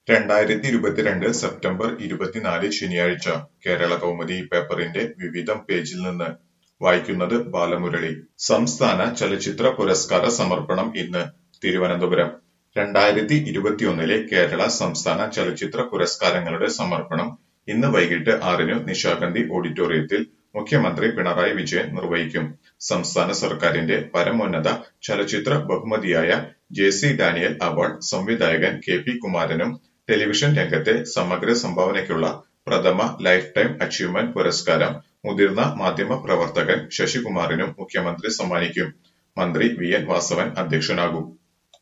രണ്ടായിരത്തി ഇരുപത്തിരണ്ട് സെപ്റ്റംബർ ഇരുപത്തിനാല് ശനിയാഴ്ച കേരളകൗമുദി പേപ്പറിന്റെ വിവിധം പേജിൽ നിന്ന് വായിക്കുന്നത് ബാലമുരളി സംസ്ഥാന ചലച്ചിത്ര പുരസ്കാര സമർപ്പണം ഇന്ന് തിരുവനന്തപുരം രണ്ടായിരത്തി ഇരുപത്തിയൊന്നിലെ കേരള സംസ്ഥാന ചലച്ചിത്ര പുരസ്കാരങ്ങളുടെ സമർപ്പണം ഇന്ന് വൈകിട്ട് ആറിന് നിശാഗന്ധി ഓഡിറ്റോറിയത്തിൽ മുഖ്യമന്ത്രി പിണറായി വിജയൻ നിർവഹിക്കും സംസ്ഥാന സർക്കാരിന്റെ പരമോന്നത ചലച്ചിത്ര ബഹുമതിയായ ജെ സി ഡാനിയൽ അവാർഡ് സംവിധായകൻ കെ പി കുമാരനും ടെലിവിഷൻ രംഗത്തെ സമഗ്ര സംഭാവനയ്ക്കുള്ള പ്രഥമ ലൈഫ് ടൈം അച്ചീവ്മെന്റ് പുരസ്കാരം മുതിർന്ന മാധ്യമ പ്രവർത്തകൻ ശശികുമാറിനും മുഖ്യമന്ത്രി സമ്മാനിക്കും മന്ത്രി വി എൻ വാസവൻ അധ്യക്ഷനാകും